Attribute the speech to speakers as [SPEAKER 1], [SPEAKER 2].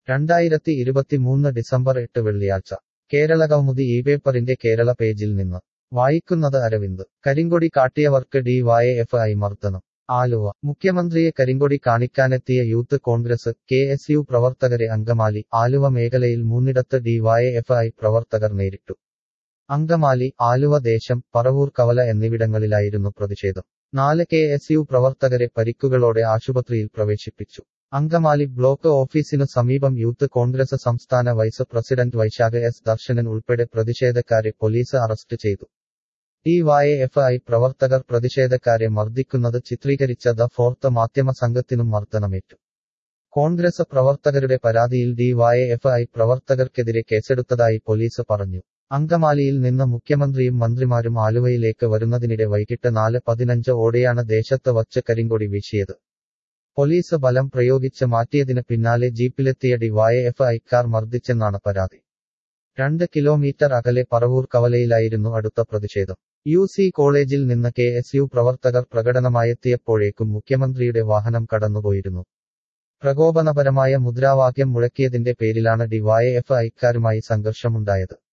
[SPEAKER 1] രണ്ടായിരത്തി ഇരുപത്തിമൂന്ന് ഡിസംബർ എട്ട് വെള്ളിയാഴ്ച കേരള കൗമുദി ഈ പേപ്പറിന്റെ കേരള പേജിൽ നിന്ന് വായിക്കുന്നത് അരവിന്ദ് കരിങ്കൊടി കാട്ടിയവർക്ക് ഡി വൈ എഫ് ഐ മർദ്ദനം ആലുവ മുഖ്യമന്ത്രിയെ കരിങ്കൊടി കാണിക്കാനെത്തിയ youth congress K S U പ്രവർത്തകരെ അങ്കമാലി ആലുവ മേഖലയിൽ മൂന്നിടത്ത് ഡി വൈ എഫ് ഐ പ്രവർത്തകർ നേരിട്ടു അങ്കമാലി ആലുവ ദേശം പറവൂർ കവല എന്നിവിടങ്ങളിലായിരുന്നു പ്രതിഷേധം നാല് കെ എസ് യു പ്രവർത്തകരെ പരിക്കുകളോടെ ആശുപത്രിയിൽ പ്രവേശിപ്പിച്ചു അങ്കമാലി ബ്ലോക്ക് ഓഫീസിനു സമീപം യൂത്ത് കോൺഗ്രസ് സംസ്ഥാന vice president Vaishakh S Darshanan ഉൾപ്പെടെ പ്രതിഷേധക്കാരെ പോലീസ് അറസ്റ്റ് ചെയ്തു ടി വൈ എഫ് ഐ പ്രവർത്തകർ പ്രതിഷേധക്കാരെ മർദ്ദിക്കുന്നത് ചിത്രീകരിച്ച ദ ഫോർത്ത് മാധ്യമ സംഘത്തിനും മർദ്ദനമേറ്റു കോൺഗ്രസ് പ്രവർത്തകരുടെ പരാതിയിൽ ഡി വൈ എഫ് ഐ പ്രവർത്തകർക്കെതിരെ കേസെടുത്തതായി പോലീസ് പറഞ്ഞു അങ്കമാലിയിൽ നിന്ന് മുഖ്യമന്ത്രിയും മന്ത്രിമാരും ആലുവയിലേക്ക് വരുന്നതിനിടെ വൈകിട്ട് നാല് പതിനഞ്ച് ഓടെയാണ് ദേശത്ത് വച്ച് കരിങ്കൊടി വീശിയത് പോലീസ് ബലം പ്രയോഗിച്ച് മാറ്റിയതിന് പിന്നാലെ ജീപ്പിലെത്തിയ ഡിവൈഎഫ് ഐക്കാർ മർദ്ദിച്ചെന്നാണ് പരാതി രണ്ട് കിലോമീറ്റർ അകലെ പറവൂർ കവലയിലായിരുന്നു അടുത്ത പ്രതിഷേധം യു സി കോളേജിൽ നിന്ന് കെ എസ് യു പ്രവർത്തകർ പ്രകടനമായെത്തിയപ്പോഴേക്കും മുഖ്യമന്ത്രിയുടെ വാഹനം കടന്നുപോയിരുന്നു പ്രകോപനപരമായ മുദ്രാവാക്യം മുഴക്കിയതിന്റെ പേരിലാണ് ഡിവൈഎഫ് ഐക്കാരുമായി സംഘർഷമുണ്ടായത്